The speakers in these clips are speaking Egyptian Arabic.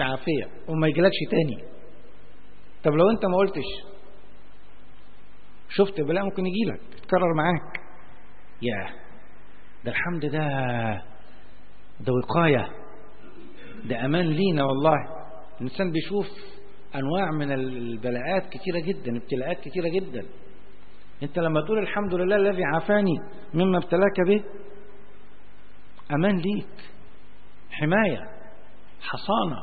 عافية وما يجيلكش تاني طب لو انت ما قلتش شفت بلاء ممكن يجيلك يتكرر معاك يا ده الحمد ده ده وقاية ده أمان لينا والله الإنسان بيشوف أنواع من البلاءات كتيرة جدا ابتلاءات كتيرة جدا أنت لما تقول الحمد لله الذي عافاني مما ابتلاك به أمان ليك حماية حصانة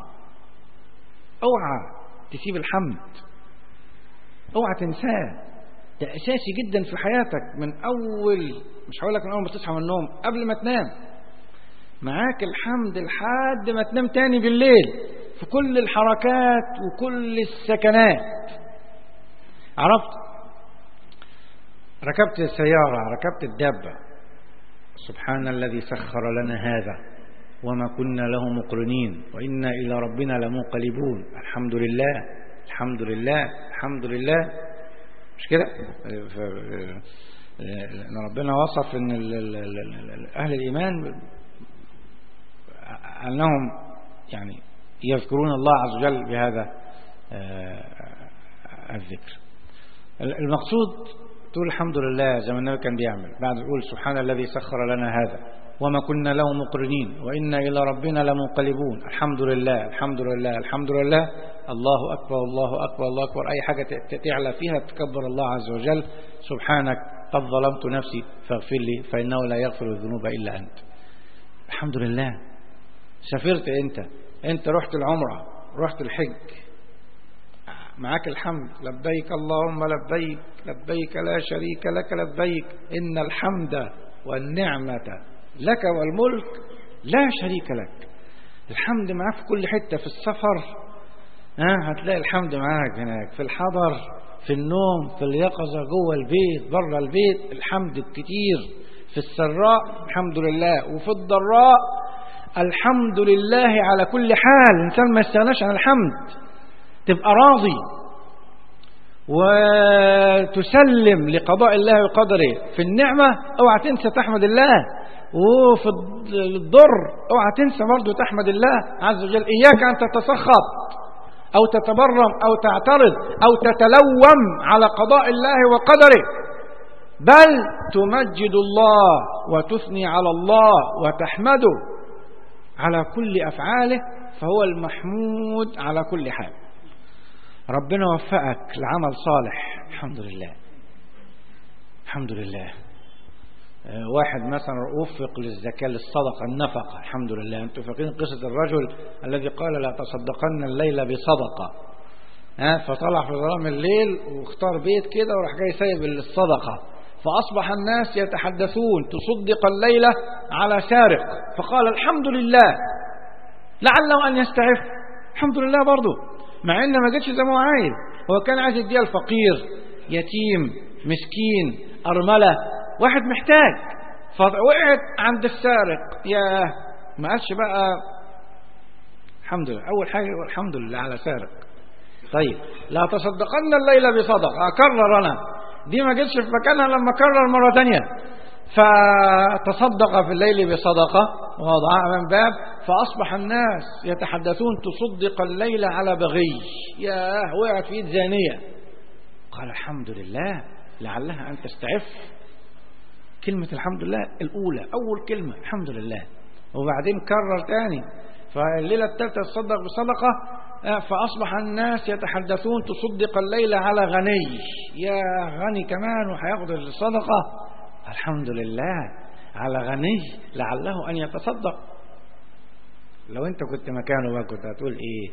اوعى تسيب الحمد اوعى تنساه ده اساسي جدا في حياتك من اول مش هقول لك من اول ما تصحى من النوم قبل ما تنام معاك الحمد لحد ما تنام تاني بالليل في كل الحركات وكل السكنات عرفت ركبت السيارة ركبت الدابة سبحان الذي سخر لنا هذا وما كنا له مقرنين وإنا إلى ربنا لمنقلبون الحمد لله الحمد لله الحمد لله مش كده ان ربنا وصف ان اهل الايمان انهم يعني يذكرون الله عز وجل بهذا الذكر المقصود تقول الحمد لله زي ما النبي كان بيعمل بعد يقول سبحان الذي سخر لنا هذا وما كنا له مقرنين وإنا إلى ربنا لمنقلبون الحمد لله الحمد لله الحمد لله الله أكبر الله أكبر الله أكبر أي حاجة تعلى فيها تكبر الله عز وجل سبحانك قد ظلمت نفسي فاغفر لي فإنه لا يغفر الذنوب إلا أنت الحمد لله سافرت أنت أنت رحت العمرة رحت الحج معاك الحمد لبيك اللهم لبيك لبيك لا شريك لك لبيك إن الحمد والنعمة لك والملك لا شريك لك الحمد معاك في كل حتة في السفر ها هتلاقي الحمد معاك هناك في الحضر في النوم في اليقظة جوه البيت بره البيت الحمد الكتير في السراء الحمد لله وفي الضراء الحمد لله على كل حال الإنسان ما يستغناش عن الحمد تبقى راضي وتسلم لقضاء الله وقدره في النعمة اوعى تنسى تحمد الله وفي الضر اوعى تنسى برضه تحمد الله عز وجل اياك ان تتسخط او تتبرم او تعترض او تتلوم على قضاء الله وقدره بل تمجد الله وتثني على الله وتحمده على كل افعاله فهو المحمود على كل حال ربنا وفقك لعمل صالح الحمد لله الحمد لله واحد مثلا وفق للزكاة للصدقة النفقة الحمد لله أنتم فاكرين قصة الرجل الذي قال لا تصدقن الليلة بصدقة ها فطلع في ظلام الليل واختار بيت كده وراح جاي سايب الصدقة فأصبح الناس يتحدثون تصدق الليلة على سارق فقال الحمد لله لعله أن يستعف الحمد لله برضه مع إن ما جتش زي ما هو عايز هو كان عايز يديها الفقير يتيم مسكين أرملة واحد محتاج فوقعت عند السارق يا ما قالش بقى الحمد لله أول حاجة الحمد لله على سارق طيب لا تصدقن الليلة بصدقة أكرر أنا دي ما جتش في مكانها لما كرر مرة تانية فتصدق في الليل بصدقة ووضعها من باب فأصبح الناس يتحدثون تصدق الليل على بغي ياه وقعت في ايد زانية قال الحمد لله لعلها أن تستعف كلمة الحمد لله الأولى أول كلمة الحمد لله وبعدين كرر تاني فالليلة الثالثة تصدق بصدقة فأصبح الناس يتحدثون تصدق الليل على غني يا غني كمان وهياخد الصدقة الحمد لله على غني لعله أن يتصدق لو أنت كنت مكانه بقى كنت هتقول إيه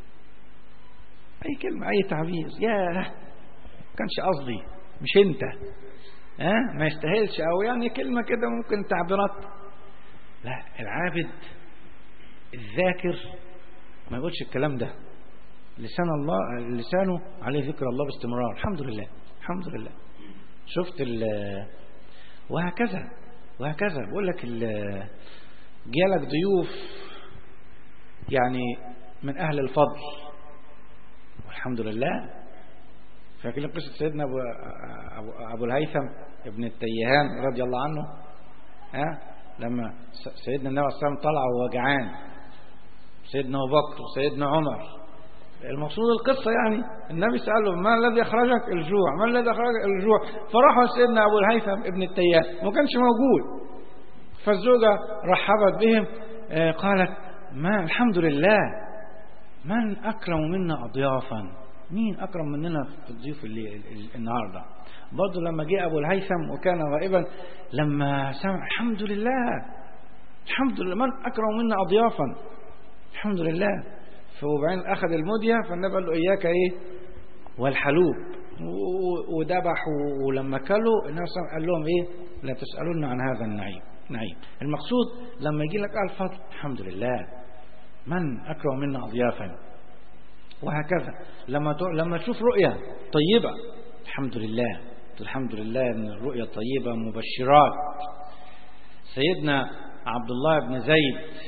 أي كلمة أي تعبير يا كانش قصدي مش أنت ها أه؟ ما يستاهلش أو يعني كلمة كده ممكن تعبيرات لا العابد الذاكر ما يقولش الكلام ده لسان الله لسانه عليه ذكر الله باستمرار الحمد لله الحمد لله شفت وهكذا وهكذا بقول لك جالك ضيوف يعني من أهل الفضل والحمد لله فاكرين قصة سيدنا أبو, أبو, أبو الهيثم ابن التيهان رضي الله عنه ها لما سيدنا النبي صلى الله عليه وسلم طلع وهو جعان سيدنا أبو بكر وسيدنا عمر المقصود القصة يعني النبي سأله ما الذي أخرجك الجوع ما الذي أخرجك الجوع فراحوا سيدنا أبو الهيثم ابن التياه ما كانش موجود فالزوجة رحبت بهم آه، قالت ما الحمد لله من أكرم منا أضيافا مين أكرم مننا في الضيوف اللي ال- النهاردة برضه لما جاء أبو الهيثم وكان غائبا لما سمع الحمد لله الحمد لله من أكرم منا أضيافا الحمد لله فوبعدين أخذ المدية فالنبي قال له إياك إيه والحلوب و- وذبحوا ولما كلوا النبي صلى الله عليه وسلم قال لهم إيه لا تسألون عن هذا النعيم نعيم المقصود لما يجي لك الفضل الحمد لله من أكرم منا أضيافا وهكذا لما ت- لما تشوف رؤية طيبة الحمد لله الحمد لله ان الرؤية طيبة مبشرات سيدنا عبد الله بن زيد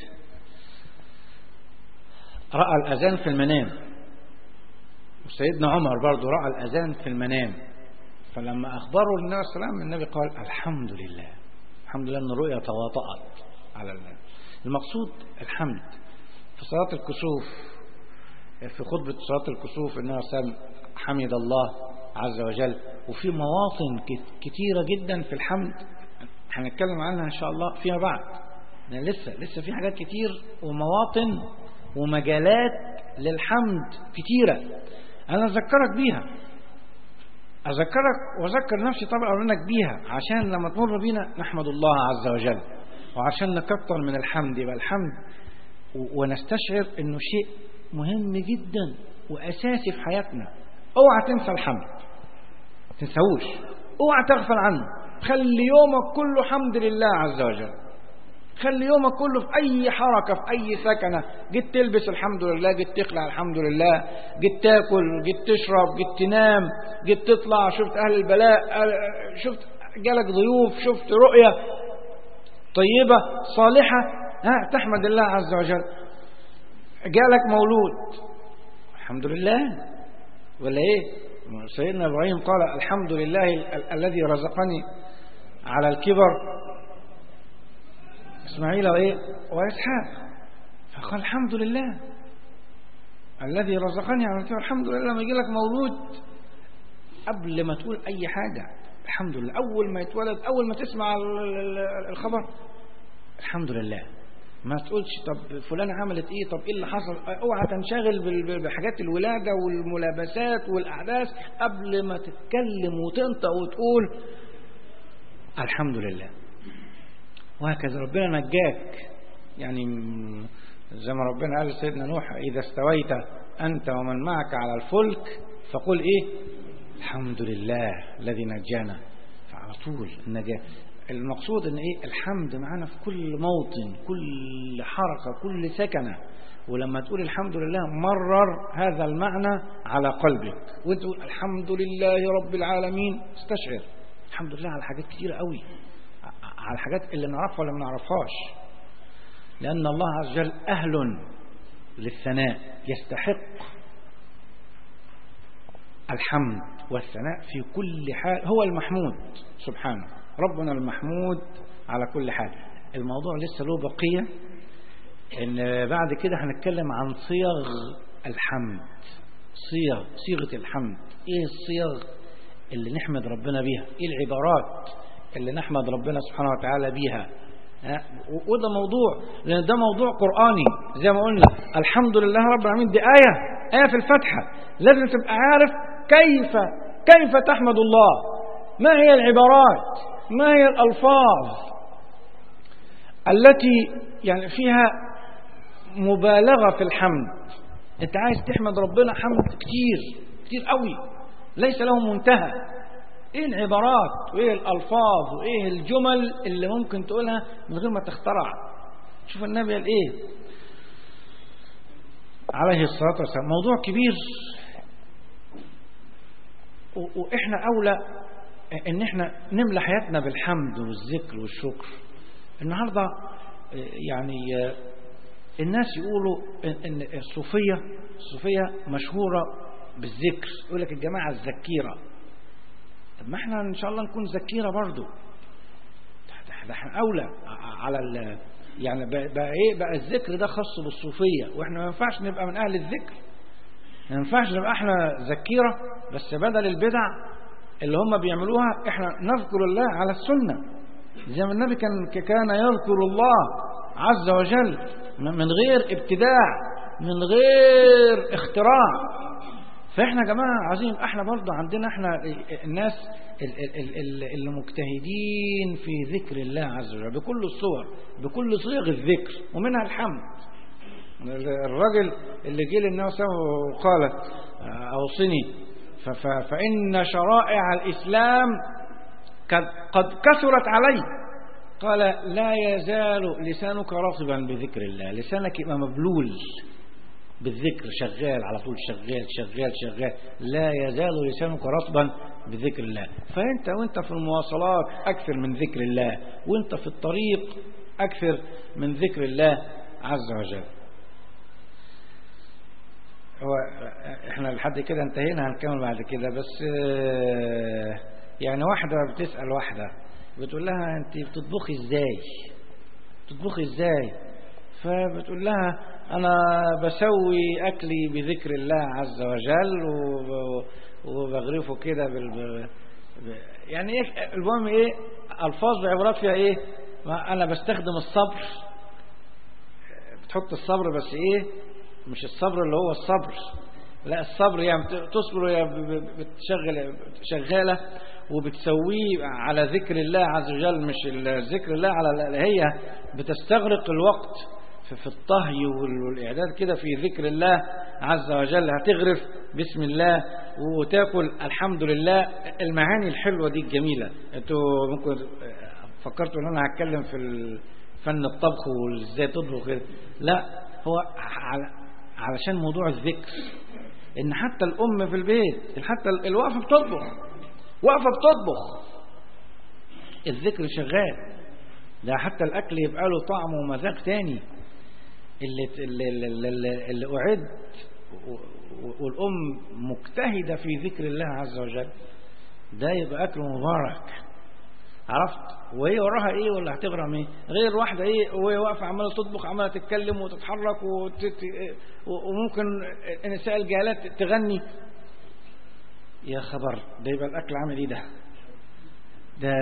رأى الأذان في المنام وسيدنا عمر برضه رأى الأذان في المنام فلما أخبروا النبي صلى الله عليه وسلم النبي قال الحمد لله الحمد لله أن الرؤيا تواطأت على النبي المقصود الحمد في صلاة الكسوف في خطبة صلاة الكسوف النبي صلى الله عليه وسلم حمد الله عز وجل وفي مواطن كت- كتيرة جدا في الحمد هنتكلم عنها إن شاء الله فيما بعد لأن لسه لسه في حاجات كتير ومواطن ومجالات للحمد كتيرة أنا أذكرك بيها أذكرك وأذكر نفسي طبعا أقول لك بيها عشان لما تمر بينا نحمد الله عز وجل وعشان نكتر من الحمد يبقى الحمد و- ونستشعر انه شيء مهم جدا واساسي في حياتنا اوعى تنسى الحمد تنساوش اوعى تغفل عنه خلي يومك كله حمد لله عز وجل خلي يومك كله في اي حركه في اي سكنه جيت تلبس الحمد لله جيت تقلع الحمد لله جيت تاكل جيت تشرب جيت تنام جيت تطلع شفت اهل البلاء أهل- شفت جالك ضيوف شفت رؤيه طيبه صالحه ها تحمد الله عز وجل جالك مولود الحمد لله ولا ايه سيدنا ابراهيم قال الحمد لله ال- الذي رزقني على الكبر اسماعيل وايه واسحاق فقال الحمد لله الذي رزقني على الكبر الحمد لله لما يجي لك مولود قبل ما تقول اي حاجه الحمد لله اول ما يتولد اول ما تسمع ال- ال- الخبر الحمد لله ما تقولش طب فلانة عملت ايه طب ايه اللي حصل اوعى تنشغل بال- بال- بحاجات الولادة والملابسات والاحداث قبل ما تتكلم وتنطق وتقول الحمد لله وهكذا ربنا نجاك يعني م- زي ما ربنا قال لسيدنا نوح اذا استويت انت ومن معك على الفلك فقل ايه الحمد لله الذي نجانا فعلى طول النجاة المقصود ان ايه الحمد معانا في كل موطن كل حركة كل سكنة ولما تقول الحمد لله مرر هذا المعنى على قلبك وانت تقول الحمد لله رب العالمين استشعر الحمد لله على حاجات كتيرة قوي ع- على الحاجات اللي نعرفها ولا ما نعرفهاش لأن الله عز وجل أهل للثناء يستحق الحمد والثناء في كل حال هو المحمود سبحانه ربنا المحمود على كل حال الموضوع لسه له بقية ان بعد كده هنتكلم عن صيغ الحمد صيغ صيغة الحمد ايه الصيغ اللي نحمد ربنا بيها ايه العبارات اللي نحمد ربنا سبحانه وتعالى بيها ها؟ و- وده موضوع لان ده موضوع قرآني زي ما قلنا الحمد لله رب العالمين دي آية آية في الفاتحة لازم تبقى عارف كيف كيف تحمد الله ما هي العبارات ما هي الألفاظ التي يعني فيها مبالغة في الحمد انت عايز تحمد ربنا حمد كتير كتير قوي ليس له منتهى ايه العبارات وايه الالفاظ وايه الجمل اللي ممكن تقولها من غير ما تخترع شوف النبي قال ايه عليه الصلاة والسلام موضوع كبير و- واحنا اولى ان احنا نملى حياتنا بالحمد والذكر والشكر النهارده يعني الناس يقولوا ان إن الصوفيه الصوفيه مشهوره بالذكر يقول لك الجماعه الذكيره طب ما احنا ان شاء الله نكون ذكيره برضو ده ده احنا اولى ع- على ال- يعني بقى, بقى ايه بقى الذكر ده خاص بالصوفية واحنا ما ينفعش نبقى من اهل الذكر ما ينفعش نبقى احنا ذكيرة بس بدل البدع اللي هم بيعملوها احنا نذكر الله على السنة زي ما النبي كان كان يذكر الله عز وجل من غير ابتداع من غير اختراع فاحنا يا جماعه عظيم احنا برضه عندنا احنا الناس اللي مجتهدين في ذكر الله عز وجل بكل الصور بكل صيغ الذكر ومنها الحمد الراجل اللي جه للنبي صلى الله عليه وسلم وقال اوصني فان شرائع الاسلام قد كثرت علي قال لا يزال لسانك رطبا بذكر الله لسانك يبقى مبلول بالذكر شغال على طول شغال شغال شغال لا يزال لسانك رطبا بذكر الله فانت وانت في المواصلات اكثر من ذكر الله وانت في الطريق اكثر من ذكر الله عز وجل هو احنا لحد كده انتهينا هنكمل بعد كده بس يعني واحدة بتسأل واحدة بتقول لها انت بتطبخي ازاي بتطبخي ازاي فبتقول لها انا بسوي اكلي بذكر الله عز وجل وبغرفه كده بال يعني ايه المهم ايه الفاظ بعبارات فيها ايه انا بستخدم الصبر بتحط الصبر بس ايه مش الصبر اللي هو الصبر لا الصبر يعني تصبر وهي بتشغل شغاله وبتسويه على ذكر الله عز وجل مش ذكر الله على هي بتستغرق الوقت في الطهي والإعداد كده في ذكر الله عز وجل هتغرف بسم الله وتاكل الحمد لله المعاني الحلوة دي الجميلة انتوا ممكن فكرتوا ان انا هتكلم في فن الطبخ وازاي تطبخ لا هو علشان موضوع الذكر ان حتى الام في البيت حتى الوقفه بتطبخ واقفه بتطبخ الذكر شغال ده حتى الاكل يبقى له طعم ومذاق تاني اللي اللي, اللي, اللي اعد والام مجتهده في ذكر الله عز وجل ده يبقى اكل مبارك عرفت وهي وراها ايه ولا هتغرم ايه غير واحده ايه وهي واقفه عماله تطبخ عماله تتكلم وتتحرك وتت... وممكن النساء الجالات تغني يا خبر ده يبقى الاكل عامل ايه ده ده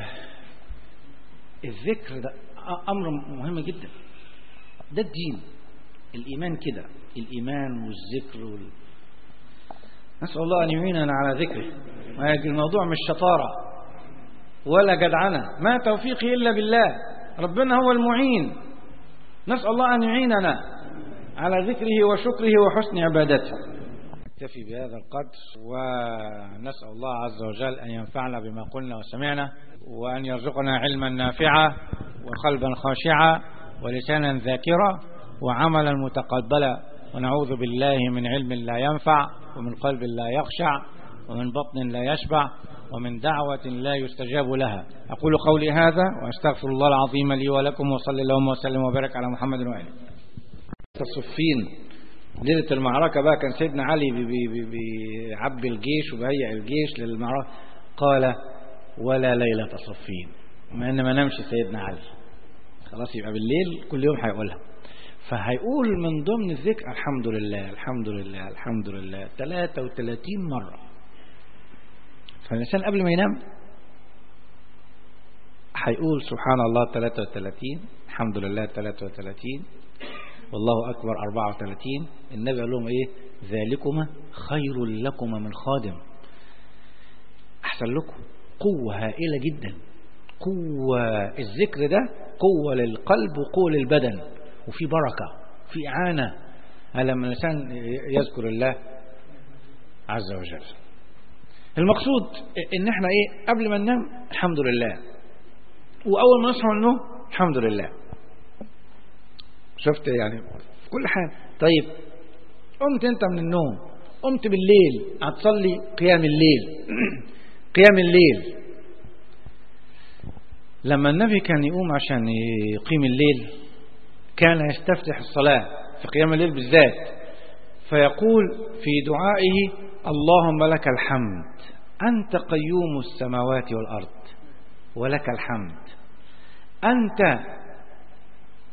الذكر ده امر مهم جدا ده الدين الايمان كده الايمان والذكر وال... نسال الله ان يعيننا على ذكره الموضوع مش شطاره ولا جدعنة ما توفيقي إلا بالله ربنا هو المعين نسأل الله أن يعيننا على ذكره وشكره وحسن عبادته نكتفي بهذا القدر ونسأل الله عز وجل أن ينفعنا بما قلنا وسمعنا وأن يرزقنا علما نافعا وقلبا خاشعا ولسانا ذاكرا وعملا متقبلا ونعوذ بالله من علم لا ينفع ومن قلب لا يخشع ومن بطن لا يشبع ومن دعوة لا يستجاب لها أقول قولي هذا وأستغفر الله العظيم لي ولكم وصلى اللهم وسلم وبارك على محمد وآله الصفين ليلة المعركة بقى كان سيدنا علي بيعبي الجيش وبيهيئ الجيش للمعركة قال ولا ليلة صفين مع ان ما نامش سيدنا علي خلاص يبقى بالليل كل يوم هيقولها فهيقول من ضمن الذكر الحمد لله الحمد لله الحمد لله 33 مرة فالإنسان قبل ما ينام هيقول سبحان الله 33 الحمد لله 33 والله أكبر 34 النبي قال لهم إيه ذلكما خير لكما من خادم أحسن لكم قوة هائلة جدا قوة الذكر ده قوة للقلب وقوة للبدن وفي بركة في إعانة لما الإنسان يذكر الله عز وجل المقصود ان احنا ايه قبل ما ننام الحمد لله واول ما نصحى من النوم الحمد لله شفت يعني في كل حاجه طيب قمت انت من النوم قمت بالليل هتصلي قيام الليل قيام الليل لما النبي كان يقوم عشان يقيم الليل كان يستفتح الصلاة في قيام الليل بالذات فيقول في دعائه اللهم لك الحمد أنت قيوم السماوات والأرض ولك الحمد أنت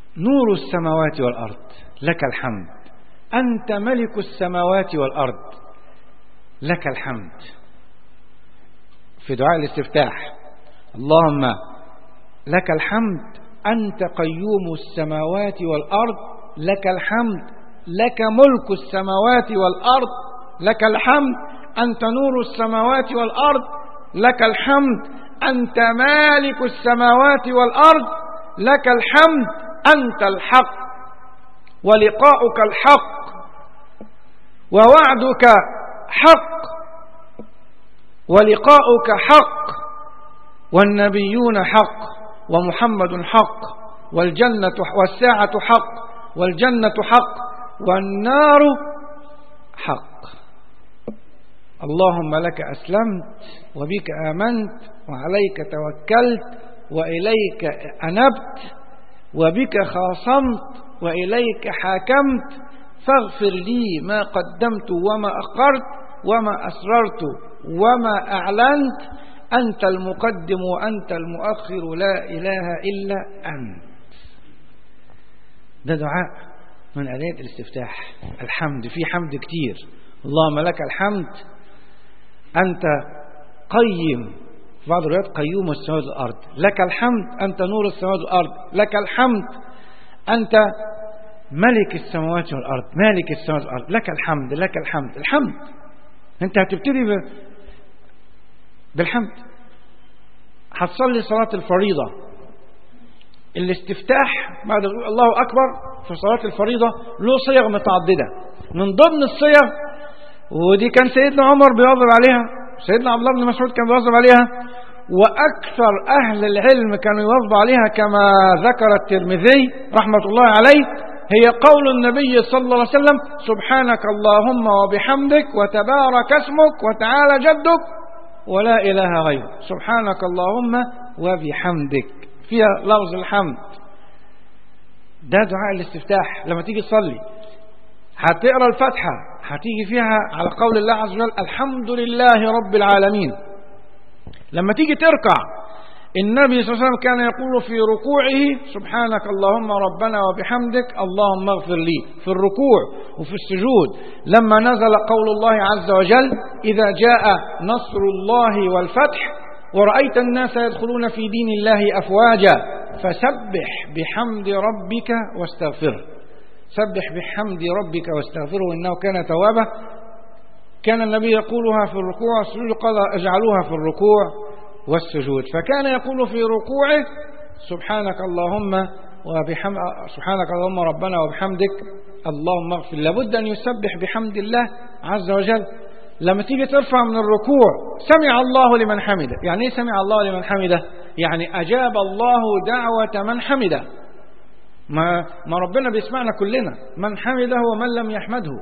نور السماوات والأرض لك الحمد أنت ملك السماوات والأرض لك الحمد في دعاء الاستفتاح اللهم لك الحمد أنت قيوم السماوات والأرض لك الحمد لك ملك السماوات والأرض لك الحمد أنت نور السماوات والأرض لك الحمد أنت مالك السماوات والأرض لك الحمد أنت الحق ولقاؤك الحق ووعدك حق ولقاؤك حق والنبيون حق ومحمد حق والجنة والساعة حق والجنة حق والنار حق اللهم لك أسلمت وبك آمنت وعليك توكلت وإليك أنبت وبك خاصمت وإليك حاكمت فاغفر لي ما قدمت وما أخرت وما أسررت وما أعلنت أنت المقدم وأنت المؤخر لا إله إلا أنت ده دعاء من آلات الاستفتاح الحمد في حمد كتير اللهم لك الحمد أنت قيم في بعض الروايات قيوم السماوات والأرض لك الحمد أنت نور السماوات والأرض لك الحمد أنت ملك السماوات والأرض مالك السماوات والأرض لك الحمد لك الحمد الحمد أنت هتبتدي ب... بالحمد هتصلي صلاة الفريضة الاستفتاح بعد الله أكبر في صلاة الفريضة له صيغ متعددة من ضمن الصيغ ودي كان سيدنا عمر بيواظب عليها سيدنا عبد الله بن مسعود كان بيواظب عليها وأكثر أهل العلم كانوا يواظبوا عليها كما ذكر الترمذي رحمة الله عليه هي قول النبي صلى الله عليه وسلم سبحانك اللهم وبحمدك وتبارك اسمك وتعالى جدك ولا إله غيرك سبحانك اللهم وبحمدك فيها لفظ الحمد ده دعاء الاستفتاح لما تيجي تصلي هتقرا الفاتحة هتيجي فيها على قول الله عز وجل الحمد لله رب العالمين لما تيجي تركع النبي صلى الله عليه وسلم كان يقول في ركوعه سبحانك اللهم ربنا وبحمدك اللهم اغفر لي في الركوع وفي السجود لما نزل قول الله عز وجل إذا جاء نصر الله والفتح ورأيت الناس يدخلون في دين الله أفواجا فسبح بحمد ربك واستغفره سبح بحمد ربك واستغفره إنه كان توابا كان النبي يقولها في الركوع والسجود قال اجعلوها في الركوع والسجود فكان يقول في ركوعه سبحانك اللهم وبحمد سبحانك اللهم ربنا وبحمدك اللهم اغفر لابد أن يسبح بحمد الله عز وجل لما تيجي ترفع من الركوع سمع الله لمن حمده يعني ايه سمع الله لمن حمده يعني أجاب الله دعوة من حمده ما, ما ربنا بيسمعنا كلنا من حمده ومن لم يحمده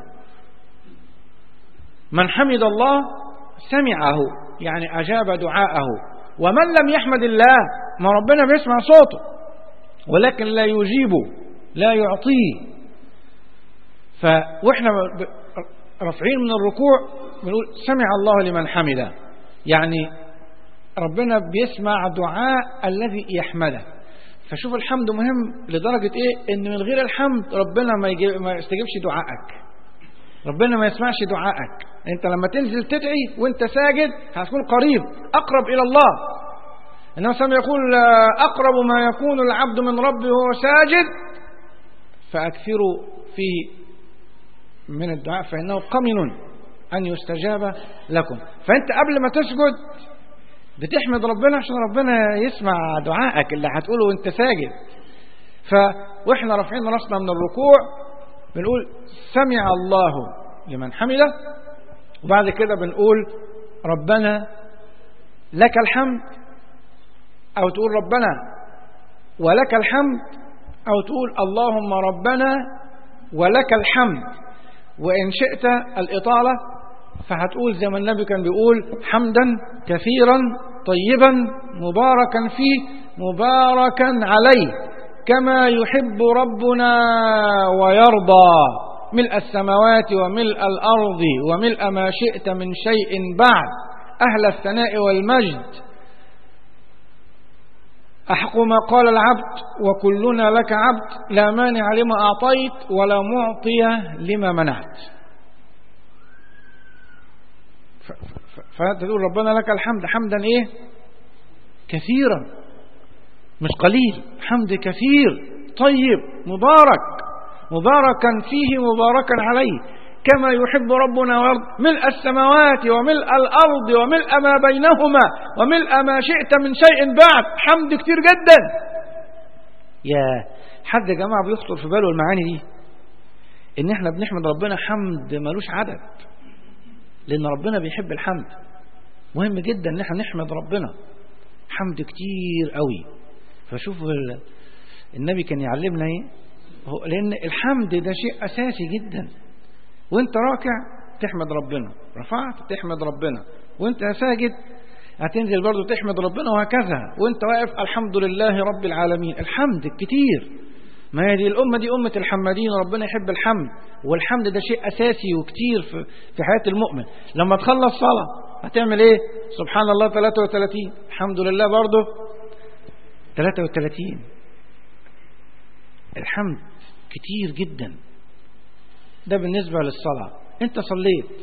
من حمد الله سمعه يعني أجاب دعاءه ومن لم يحمد الله ما ربنا بيسمع صوته ولكن لا يجيبه لا يعطيه ف واحنا رافعين من الركوع بنقول سمع الله لمن حمده يعني ربنا بيسمع دعاء الذي يحمده فشوف الحمد مهم لدرجة ايه ان من غير الحمد ربنا ما, يجيب ما يستجيبش دعائك ربنا ما يسمعش دعائك انت لما تنزل تدعي وانت ساجد هتكون قريب اقرب الى الله انه سمع يقول اقرب ما يكون العبد من ربه وهو ساجد فاكثروا فيه من الدعاء فانه قمن ان يستجاب لكم فانت قبل ما تسجد بتحمد ربنا عشان ربنا يسمع دعائك اللي هتقوله وانت ساجد ف واحنا رافعين راسنا من الركوع بنقول سمع الله لمن حمده وبعد كده بنقول ربنا لك الحمد او تقول ربنا ولك الحمد او تقول اللهم ربنا ولك الحمد وان شئت الاطاله فهتقول زي ما النبي كان بيقول حمدا كثيرا طيبا مباركا فيه مباركا عليه كما يحب ربنا ويرضى ملء السماوات وملء الأرض وملء ما شئت من شيء بعد أهل الثناء والمجد أحق ما قال العبد وكلنا لك عبد لا مانع لما أعطيت ولا معطي لما منعت فأنت تقول ربنا لك الحمد حمدا إيه كثيرا مش قليل حمد كثير طيب مبارك مباركا فيه مباركا عليه كما يحب ربنا ويرضى ملء السماوات وملء الأرض وملء ما بينهما وملء ما شئت من شيء بعد حمد كتير جدا يا حد يا جماعة بيخطر في باله المعاني دي ان احنا بنحمد ربنا حمد ملوش عدد لان ربنا بيحب الحمد مهم جدا ان احنا نحمد ربنا حمد كتير قوي فشوف النبي كان يعلمنا ايه لان الحمد ده شيء اساسي جدا وانت راكع تحمد ربنا رفعت تحمد ربنا وانت ساجد هتنزل برضو تحمد ربنا وهكذا وانت واقف الحمد لله رب العالمين الحمد كتير ما هي دي الأمة دي أمة الحمادين ربنا يحب الحمد والحمد ده شيء أساسي وكتير في, في حياة المؤمن لما تخلص صلاة هتعمل ايه سبحان الله 33 الحمد لله برضه 33 الحمد كتير جدا ده بالنسبة للصلاة انت صليت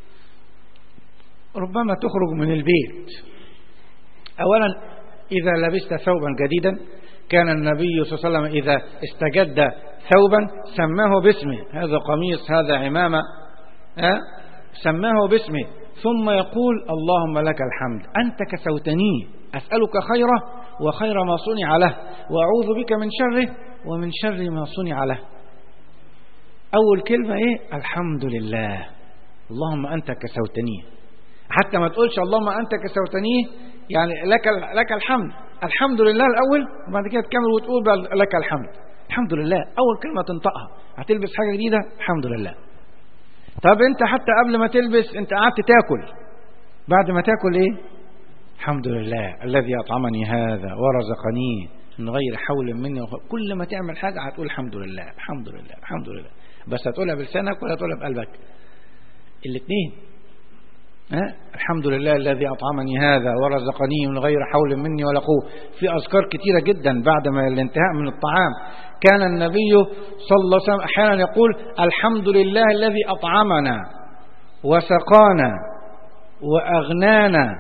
ربما تخرج من البيت اولا اذا لبست ثوبا جديدا كان النبي صلى الله عليه وسلم اذا استجد ثوبا سماه باسمه هذا قميص هذا عمامة أه؟ سماه باسمه ثم يقول اللهم لك الحمد أنت كسوتني أسألك خيره وخير ما صنع له وأعوذ بك من شره ومن شر ما صنع له أول كلمة إيه الحمد لله اللهم أنت كسوتني حتى ما تقولش اللهم أنت كسوتني يعني لك لك الحمد الحمد لله الأول وبعد كده تكمل وتقول لك الحمد الحمد لله أول كلمة تنطقها هتلبس حاجة جديدة الحمد لله طب أنت حتى قبل ما تلبس أنت قعدت تاكل بعد ما تاكل إيه الحمد لله الذي أطعمني هذا ورزقني من غير حول مني وخ... كل ما تعمل حاجة هتقول الحمد لله الحمد لله الحمد لله بس هتقولها بلسانك ولا هتقولها بقلبك الاثنين ها؟ الحمد لله الذي أطعمني هذا ورزقني من غير حول مني ولا قوة في أذكار كثيرة جدا بعد ما الانتهاء من الطعام كان النبي صلى الله عليه وسلم أحيانا يقول الحمد لله الذي أطعمنا وسقانا وأغنانا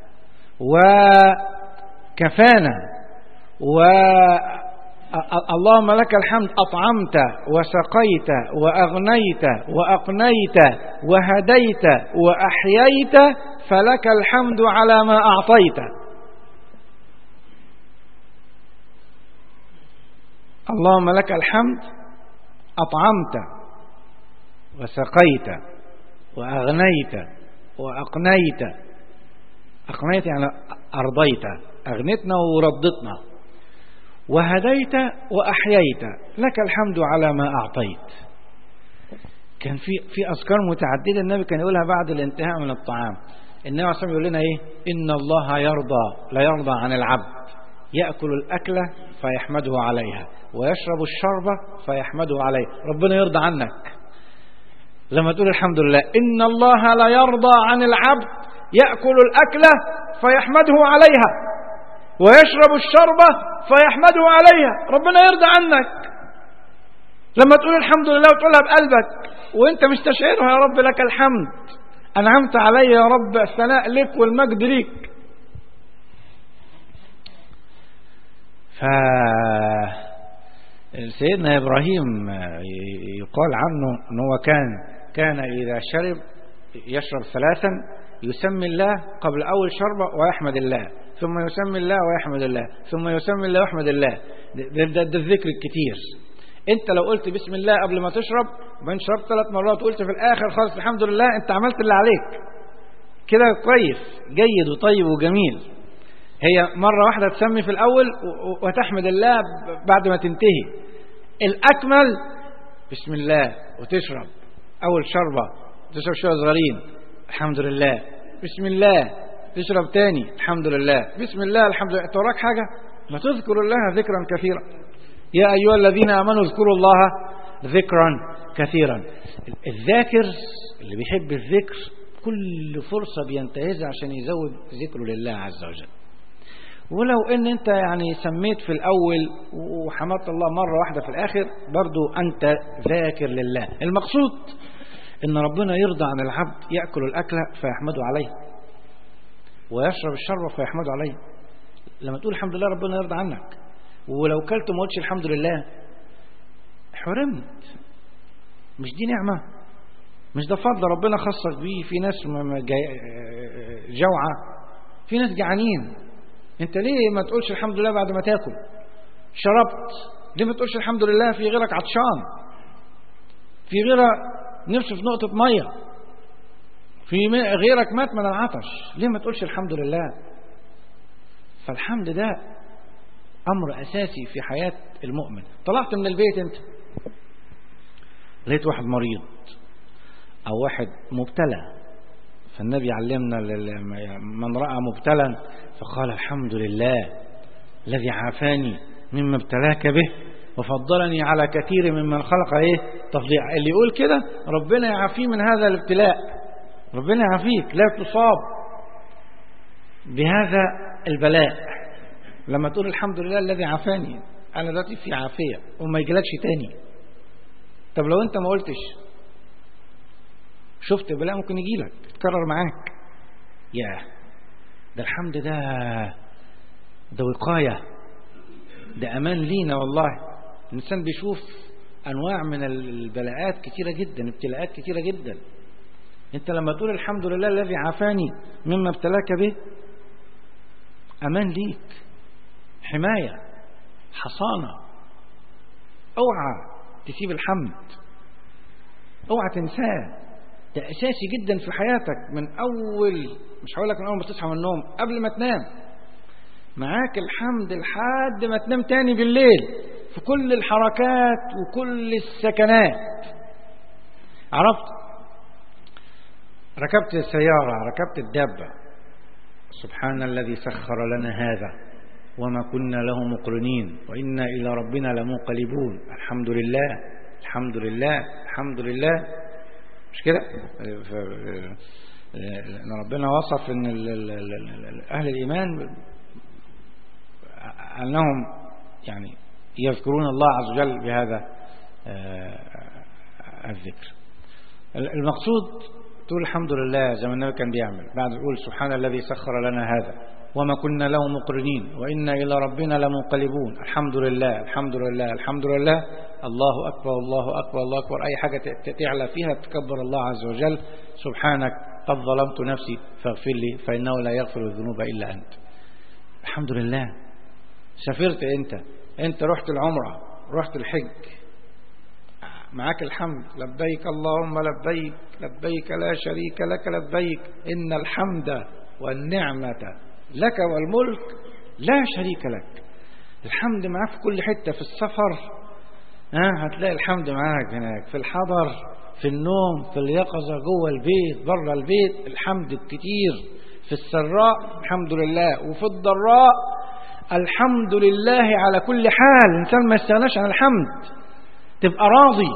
وكفانا و اللهم لك الحمد أطعمت وسقيت وأغنيت وأقنيت وهديت وأحييت فلك الحمد على ما أعطيت اللهم لك الحمد أطعمت وسقيت وأغنيت وأقنيت أقنيت يعني أرضيت أغنتنا وردتنا وهديت وأحييت لك الحمد على ما أعطيت كان في في أذكار متعددة النبي كان يقولها بعد الانتهاء من الطعام النبي عليه الصلاة يقول لنا إيه إن الله يرضى لا يرضى عن العبد يأكل الأكلة فيحمده عليها ويشرب الشربة فيحمده عليه ربنا يرضى عنك لما تقول الحمد لله إن الله لا يرضى عن العبد يأكل الأكلة فيحمده عليها ويشرب الشربة فيحمده عليها ربنا يرضى عنك لما تقول الحمد لله وتقولها بقلبك وانت مستشعرها يا رب لك الحمد أنعمت علي يا رب الثناء لك والمجد ليك ف سيدنا إبراهيم يقال عنه أنه هو كان كان إذا شرب يشرب ثلاثا يسمي الله قبل أول شربة ويحمد الله ثم يسمي الله ويحمد الله ثم يسمي الله ويحمد الله ده, ده, ده الذكر الكتير انت لو قلت بسم الله قبل ما تشرب وبعدين شربت ثلاث مرات وقلت في الاخر خالص الحمد لله انت عملت اللي عليك كده كويس جيد وطيب وجميل هي مرة واحدة تسمي في الأول وتحمد الله بعد ما تنتهي الأكمل بسم الله وتشرب أول شربة تشرب شوية صغيرين الحمد لله بسم الله تشرب تاني الحمد لله بسم الله الحمد لله توراك حاجة ما تذكر الله ذكرا كثيرا يا أيها الذين آمنوا اذكروا الله ذكرا كثيرا الذاكر اللي بيحب الذكر كل فرصة بينتهزها عشان يزود ذكره لله عز وجل ولو ان انت يعني سميت في الاول وحمدت الله مرة واحدة في الاخر برضو انت ذاكر لله المقصود ان ربنا يرضى عن العبد يأكل الاكلة فيحمده عليه ويشرب الشرب فيحمده عليه لما تقول الحمد لله ربنا يرضى عنك ولو كلت ما قلتش الحمد لله حرمت مش دي نعمة مش ده فضل ربنا خصك بيه في ناس جوعة في ناس جعانين انت ليه ما تقولش الحمد لله بعد ما تاكل شربت ليه ما تقولش الحمد لله في غيرك عطشان في غيرك نفسه في نقطة مية في غيرك مات من العطش ليه ما تقولش الحمد لله فالحمد ده أمر أساسي في حياة المؤمن طلعت من البيت أنت لقيت واحد مريض أو واحد مبتلى فالنبي علمنا من رأى مبتلا فقال الحمد لله الذي عافاني مما ابتلاك به وفضلني على كثير ممن خلق ايه تفضيع اللي يقول كده ربنا يعافيه من هذا الابتلاء ربنا يعافيك لا تصاب بهذا البلاء لما تقول الحمد لله الذي عافاني انا دلوقتي في عافيه وما يجيلكش تاني طب لو انت ما قلتش شفت بلاء ممكن يجيلك يتكرر معاك يا ده الحمد ده ده وقايه ده امان لينا والله الانسان بيشوف انواع من البلاءات كتيره جدا ابتلاءات كتيره جدا انت لما تقول الحمد لله الذي عافاني مما ابتلاك به امان ليك حمايه حصانه اوعى تسيب الحمد اوعى تنساه ده اساسي جدا في حياتك من اول مش هقول لك من اول ما تصحى من النوم قبل ما تنام معاك الحمد لحد ما تنام تاني بالليل في كل الحركات وكل السكنات عرفت ركبت السيارة ركبت الدابة سبحان الذي سخر لنا هذا وما كنا له مقرنين وإنا إلى ربنا لمنقلبون الحمد لله الحمد لله الحمد لله مش كده لأن ربنا وصف ان أهل الإيمان أنهم يعني يذكرون الله عز وجل بهذا الذكر المقصود تقول الحمد لله زي ما النبي كان بيعمل بعد تقول سبحان الذي سخر لنا هذا وما كنا له مقرنين وإنا إلى ربنا لمنقلبون الحمد لله الحمد لله الحمد لله الله أكبر الله أكبر الله أكبر أي حاجة تعلى فيها تكبر الله عز وجل سبحانك قد ظلمت نفسي فاغفر لي فإنه لا يغفر الذنوب إلا أنت الحمد لله سافرت أنت أنت رحت العمرة رحت الحج معاك الحمد لبيك اللهم لبيك لبيك لا شريك لك لبيك إن الحمد والنعمة لك والملك لا شريك لك الحمد معاك في كل حتة في السفر ها هتلاقي الحمد معاك هناك في الحضر في النوم في اليقظة جوه البيت بره البيت الحمد الكتير في السراء الحمد لله وفي الضراء الحمد لله على كل حال الإنسان ما يستغناش عن الحمد تبقى راضي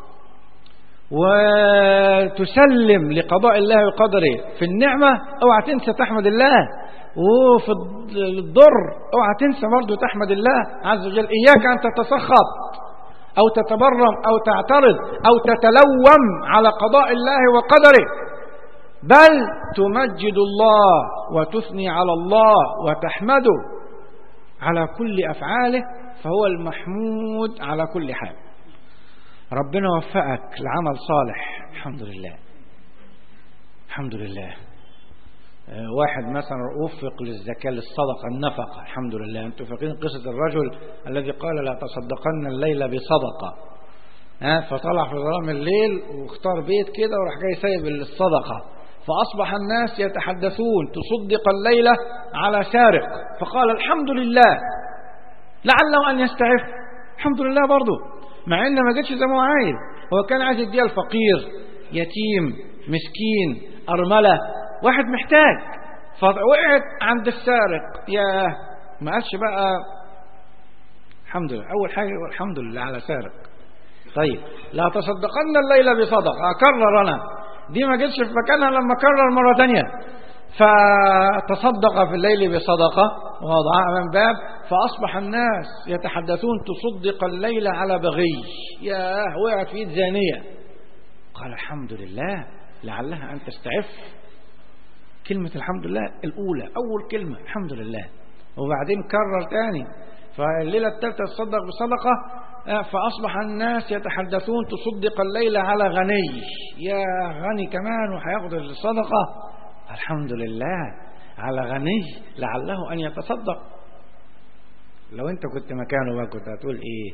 وتسلم لقضاء الله وقدره في النعمة اوعى تنسى تحمد الله وفي الضر اوعى تنسى برضه تحمد الله عز وجل اياك ان تتسخط او تتبرم او تعترض او تتلوم على قضاء الله وقدره بل تمجد الله وتثني على الله وتحمده على كل افعاله فهو المحمود على كل حال ربنا وفقك لعمل صالح الحمد لله الحمد لله واحد مثلا وفق للزكاة للصدقة النفقة الحمد لله أنتم فاكرين قصة الرجل الذي قال لا تصدقن الليلة بصدقة ها فطلع في ظلام الليل واختار بيت كده وراح جاي سايب الصدقة فأصبح الناس يتحدثون تصدق الليلة على سارق فقال الحمد لله لعله أن يستعف الحمد لله برضه مع إن ما جتش زي ما هو عايز هو كان عايز يديها الفقير يتيم مسكين أرملة واحد محتاج فوقعت عند السارق يا ما قالش بقى الحمد لله أول حاجة الحمد لله على سارق طيب لا تصدقن الليلة بصدقة أكرر أنا دي ما جتش في مكانها لما كرر مرة تانية فتصدق في الليل بصدقة ووضعها من باب فأصبح الناس يتحدثون تصدق الليل على بغي ياه وقعت في ايد زانية قال الحمد لله لعلها أن تستعف كلمة الحمد لله الأولى أول كلمة الحمد لله وبعدين كرر تاني فالليلة الثالثة تصدق بصدقة فأصبح الناس يتحدثون تصدق الليل على غني يا غني كمان وهياخد الصدقة الحمد لله على غني لعله أن يتصدق لو أنت كنت مكانه بقى كنت هتقول إيه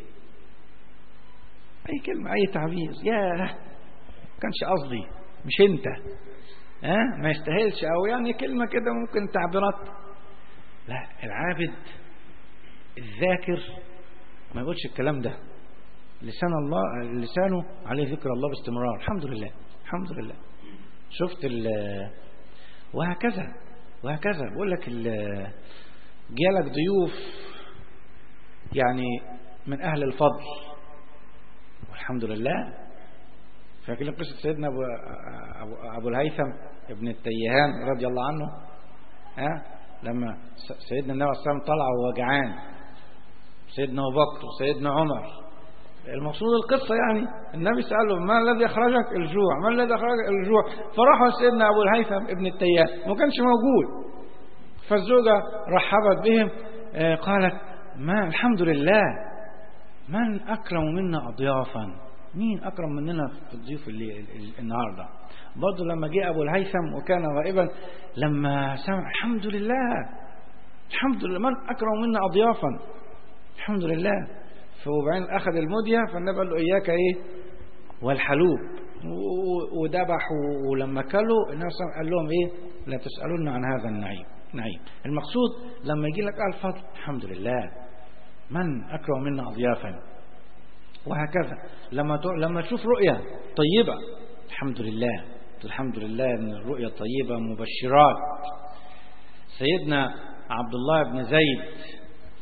أي كلمة أي تعبير يا كانش قصدي مش أنت ها أه؟ ما يستاهلش أو يعني كلمة كده ممكن تعبيرات لا العابد الذاكر ما يقولش الكلام ده لسان الله لسانه عليه ذكر الله باستمرار الحمد لله الحمد لله شفت ال وهكذا وهكذا بقول لك جالك ضيوف يعني من أهل الفضل والحمد لله فاكرين قصة سيدنا أبو, أبو, أبو الهيثم ابن التيهان رضي الله عنه ها لما سيدنا النبي صلى الله عليه وسلم طلع وهو جعان سيدنا أبو بكر وسيدنا عمر المقصود القصة يعني النبي سأله ما الذي أخرجك الجوع ما الذي أخرجك الجوع فراحوا سيدنا أبو الهيثم ابن التيان ما كانش موجود فالزوجة رحبت بهم قالت ما الحمد لله من أكرم منا أضيافا مين أكرم مننا في الضيوف اللي النهاردة برضه لما جاء أبو الهيثم وكان غائبا لما سمع الحمد لله الحمد لله من أكرم منا أضيافا الحمد لله فوبعدين أخذ المدية فالنبي قال له إياك إيه والحلوب وذبحوا ولما كلوا النبي صلى الله عليه وسلم قال لهم إيه لا تسألون عن هذا النعيم نعيم المقصود لما يجي لك الفضل الحمد لله من أكرم منا أضيافا وهكذا لما لما تشوف رؤية طيبة الحمد لله الحمد لله ان الرؤية طيبة مبشرات سيدنا عبد الله بن زيد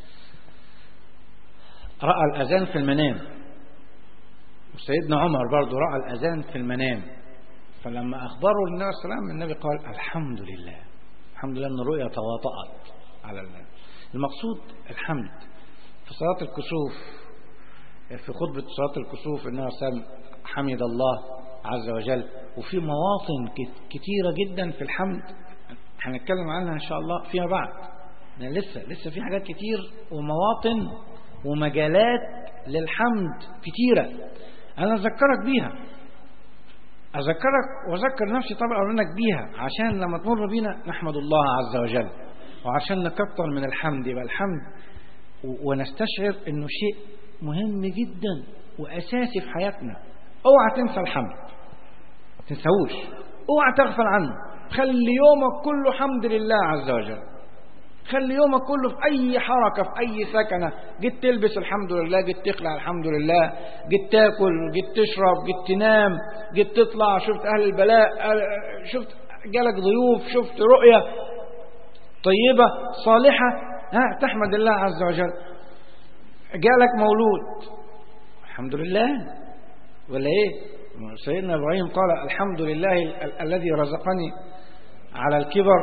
رأى الأذان في المنام وسيدنا عمر برضه رأى الأذان في المنام فلما أخبروا النبي صلى الله عليه وسلم النبي قال الحمد لله الحمد لله أن الرؤيا تواطأت على الناس المقصود الحمد في صلاة الكسوف في خطبة صلاة الكسوف النبي صلى الله عليه وسلم حمد الله عز وجل وفي مواطن كتيرة جدا في الحمد هنتكلم عنها إن شاء الله فيما بعد لسه لسه في حاجات كتير ومواطن ومجالات للحمد كتيرة أنا أذكرك بيها أذكرك وأذكر نفسي طبعا أقول بيها عشان لما تمر بينا نحمد الله عز وجل وعشان نكتر من الحمد يبقى الحمد ونستشعر إنه شيء مهم جدا وأساسي في حياتنا اوعى تنسى الحمد تنساوش اوعى تغفل عنه خلي يومك كله حمد لله عز وجل خلي يومك كله في أي حركة في أي سكنة جيت تلبس الحمد لله جيت تقلع الحمد لله جيت تاكل جيت تشرب جيت تنام جيت تطلع شفت أهل البلاء شفت جالك ضيوف شفت رؤية طيبة صالحة ها تحمد الله عز وجل جالك مولود الحمد لله ولا ايه سيدنا ابراهيم قال الحمد لله ال الذي رزقني على الكبر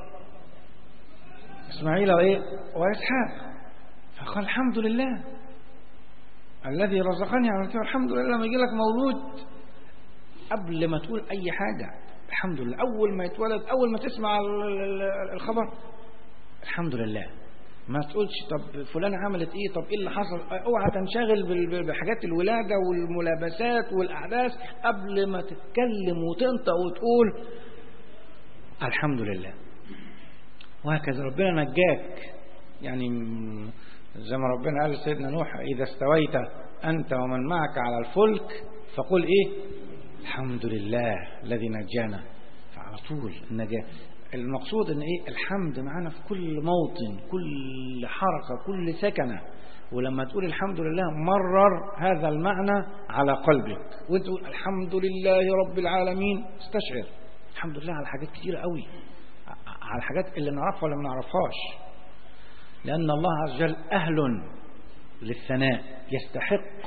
اسماعيل وايه واسحاق فقال الحمد لله الذي رزقني على الكبر الحمد لله لما يجي لك مولود قبل ما تقول اي حاجه الحمد لله اول ما يتولد اول ما تسمع الخبر الحمد لله ما تقولش طب فلانة عملت ايه طب ايه اللي حصل اوعى تنشغل بحاجات الولادة والملابسات والاحداث قبل ما تتكلم وتنطق وتقول الحمد لله وهكذا ربنا نجاك يعني زي ما ربنا قال لسيدنا نوح اذا استويت انت ومن معك على الفلك فقل ايه الحمد لله الذي نجانا فعلى طول النجاة المقصود ان ايه الحمد معانا في كل موطن كل حركة كل سكنة ولما تقول الحمد لله مرر هذا المعنى على قلبك وانت تقول الحمد لله رب العالمين استشعر الحمد لله على حاجات كتيرة قوي على الحاجات اللي نعرفها ولا ما نعرفهاش لأن الله عز وجل أهل للثناء يستحق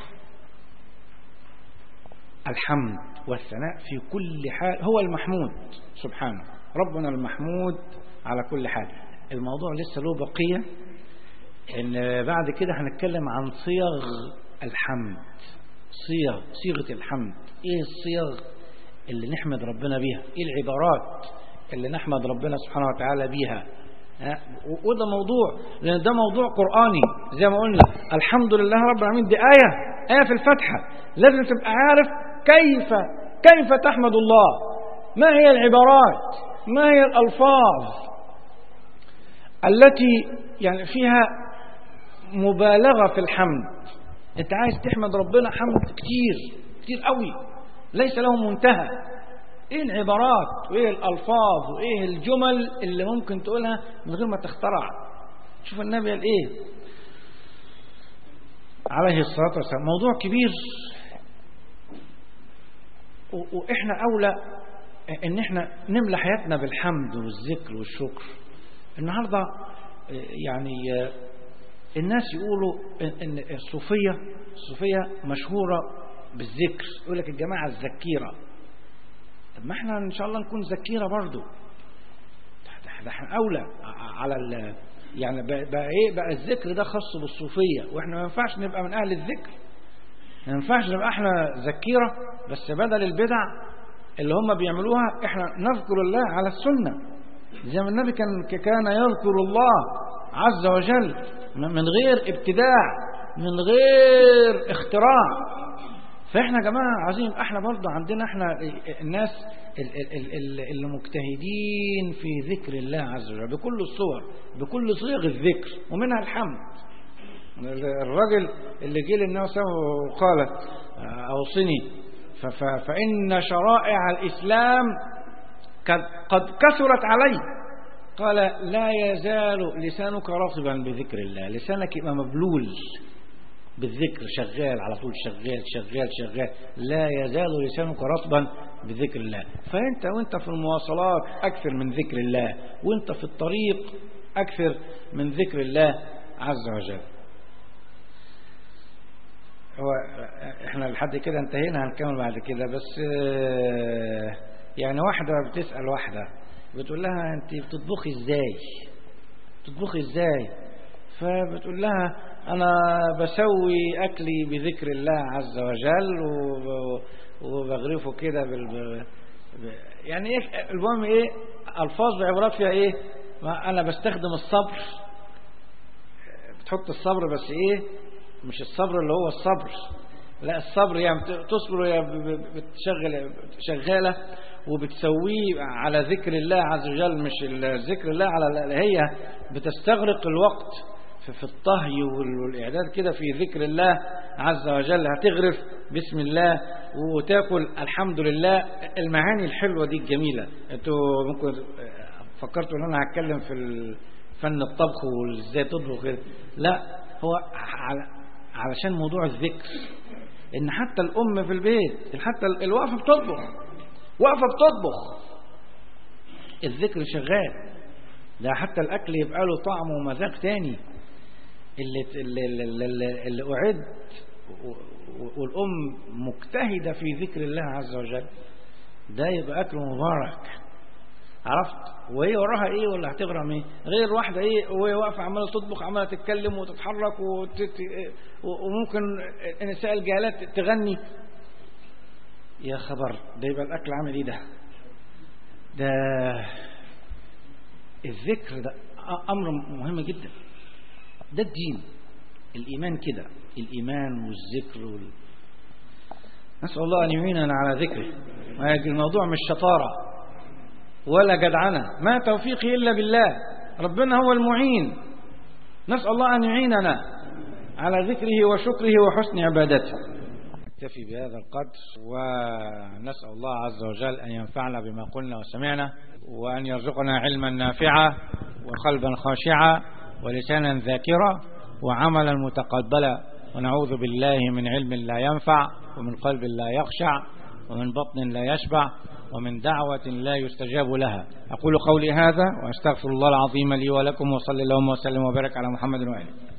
الحمد والثناء في كل حال هو المحمود سبحانه ربنا المحمود على كل حال الموضوع لسه له بقية إن بعد كده هنتكلم عن صيغ الحمد صيغ صيغة الحمد إيه الصيغ اللي نحمد ربنا بيها إيه العبارات اللي نحمد ربنا سبحانه وتعالى بيها وده موضوع لأن ده موضوع قرآني زي ما قلنا الحمد لله رب العالمين دي آية آية في الفتحة لازم تبقى عارف كيف كيف تحمد الله ما هي العبارات ما هي الألفاظ التي يعني فيها مبالغة في الحمد انت عايز تحمد ربنا حمد كتير كتير قوي ليس له منتهى ايه العبارات وايه الالفاظ وايه الجمل اللي ممكن تقولها من غير ما تخترع شوف النبي قال ايه عليه الصلاة والسلام موضوع كبير واحنا اولى ان احنا نملى حياتنا بالحمد والذكر والشكر النهاردة يعني الناس يقولوا ان الصوفية الصوفية مشهورة بالذكر يقول لك الجماعة الذكيرة طب ما احنا ان شاء الله نكون ذكيرة برضو ده احنا اولى على ال يعني بقى, بقى ايه بقى الذكر ده خاص بالصوفية واحنا ما ينفعش نبقى من اهل الذكر ما ينفعش نبقى احنا ذكيرة بس بدل البدع اللي هم بيعملوها احنا نذكر الله على السنة زي ما النبي كان كان يذكر الله عز وجل من غير ابتداع من غير اختراع فاحنا يا جماعه عايزين احنا برضه عندنا احنا الناس اللي مجتهدين في ذكر الله عز وجل بكل الصور بكل صيغ الذكر ومنها الحمد الراجل اللي جه للنبي صلى الله عليه وسلم وقال اوصني فان شرائع الاسلام قد كثرت علي قال لا يزال لسانك رطبا بذكر الله لسانك يبقى مبلول بالذكر شغال على طول شغال شغال شغال لا يزال لسانك رطبا بذكر الله فانت وانت في المواصلات اكثر من ذكر الله وانت في الطريق اكثر من ذكر الله عز وجل هو احنا لحد كده انتهينا هنكمل بعد كده بس يعني واحدة بتسأل واحدة بتقول لها انت بتطبخي ازاي بتطبخي ازاي فبتقول لها انا بسوي اكلي بذكر الله عز وجل وبغرفه كده بال يعني ايه المهم ايه الفاظ بعبارات فيها ايه انا بستخدم الصبر بتحط الصبر بس ايه مش الصبر اللي هو الصبر لا الصبر يعني تصبر وهي بتشغل شغاله وبتسويه على ذكر الله عز وجل مش ذكر الله على هي بتستغرق الوقت في الطهي والإعداد كده في ذكر الله عز وجل هتغرف بسم الله وتاكل الحمد لله المعاني الحلوة دي الجميلة انتوا ممكن فكرتوا ان انا هتكلم في فن الطبخ وازاي تطبخ لا هو علشان موضوع الذكر ان حتى الام في البيت حتى الوقفه بتطبخ واقفه بتطبخ الذكر شغال ده حتى الاكل يبقى له طعم ومذاق تاني اللي اللي, اللي, اللي اعد والام مجتهده في ذكر الله عز وجل ده يبقى اكل مبارك عرفت وهي وراها ايه ولا هتغرم ايه غير واحده ايه وهي واقفه عماله تطبخ عماله تتكلم وتتحرك وتت... وممكن النساء الجالات تغني يا خبر ده يبقى الاكل عامل ايه ده ده الذكر ده امر مهم جدا ده الدين الايمان كده الايمان والذكر وال... نسال الله ان يعيننا على ذكره الموضوع مش شطاره ولا جدعنة ما توفيقي إلا بالله ربنا هو المعين نسأل الله أن يعيننا على ذكره وشكره وحسن عبادته نكتفي بهذا القدر ونسأل الله عز وجل أن ينفعنا بما قلنا وسمعنا وأن يرزقنا علما نافعا وقلبا خاشعا ولسانا ذاكرا وعملا متقبلا ونعوذ بالله من علم لا ينفع ومن قلب لا يخشع ومن بطن لا يشبع ومن دعوة لا يستجاب لها أقول قولي هذا وأستغفر الله العظيم لي ولكم وصلى اللهم وسلم وبارك على محمد وآله